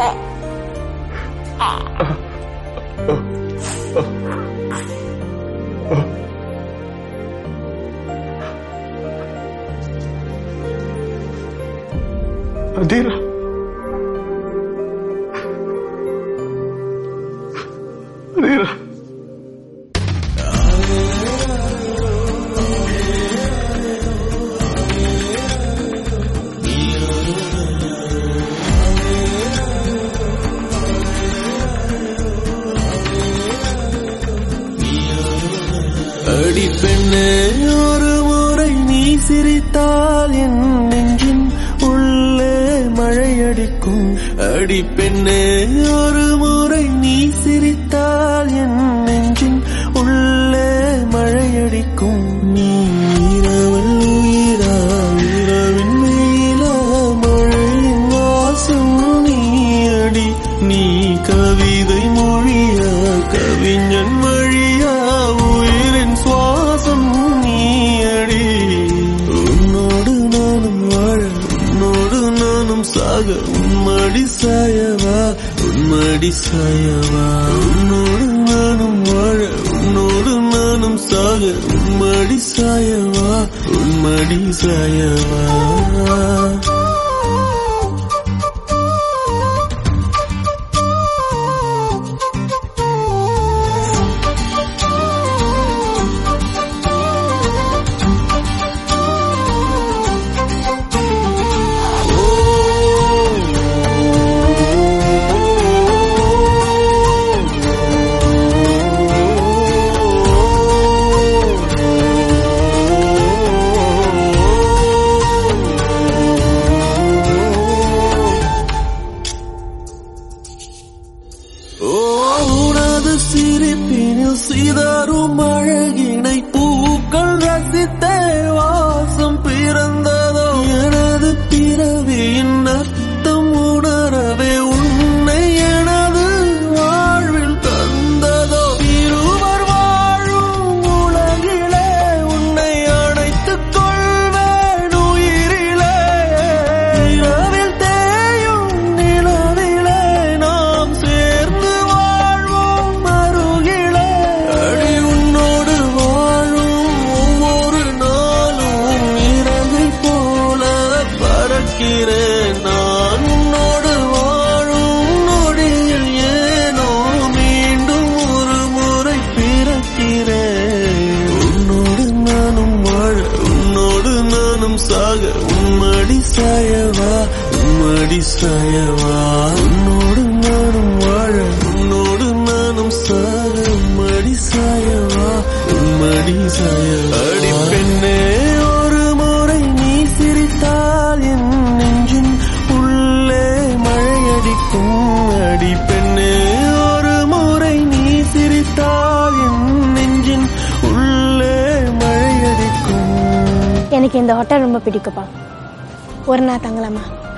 அதேரா அதேரா அடி பெண்ணே ஒரு முறை நீ சிரித்தால் என் நெஞ்சின் உள்ளே மழையடிக்கும் அடி பெண்ணே ஒரு முறை நீ சிரித்தால் என் நெஞ்சின் உள்ளே மழையடிக்கும் நீ இரவல் உயிரா இரவின் மேலா மழையின் வாசம் நீ அடி நீ கவிதை மொழியா கவிஞன் மொழியா உயிரின் சுவாசம் நீ அடி உன்னோடு நானும் வாழ உன்னோடு நானும் சாக உன்மடி சாயவா உன்மடி சாயவா உன்னோடு நானும் வாழ உன்னோடு நானும் சாக உன்மடி சாயவா உன்மடி சாயவா ஓ உனது சிரிப்பினில் சிதறும் அழகினை பூக்கள் ரசித்தே வாசம் பிறந்ததோ எனது பிறவியின் அர்த்தம் உணரவே உன்னை எனது வாழ்வில் தந்ததோ இருவர் வாழும் உலகிலே உன்னை அணைத்துக் கொள்வேன் உயிரிலே இரவில் தேயும் நிலவிலே நாம் சேர்ந்து வாழ்வோம் அருகிலே அடி உன்னோடு வாழும் ஒவ்வொரு நாளும் இறகை போல பறக்கிறேன் நான் உன்னோடு வாழும் நொடியில் ஏனோ மீண்டும் ஒரு முறை பிறக்கிறேன் உன்னோடு நானும் வாழ உன்னோடு நானும் சாக உம்மடி சாயவா உம்மடி சாயவா உன்னோடு நானும் வாழ உன்னோடு நானும் சாக உம்மடி சாயவா உம்மடி சாயவா அடி பெண்ணே ஒரு முறை நீ சிரித்தால் என் நெஞ்சின் உள்ளே மழையடிக்கும் அடி பெண்ணே ஒரு முறை நீ சிரித்தால் என் நெஞ்சின் உள்ளே மழையடிக்கும் எனக்கு இந்த ஹோட்டல் ரொம்ப பிடிக்குப்பா ஒரு நாள் தங்கலாமா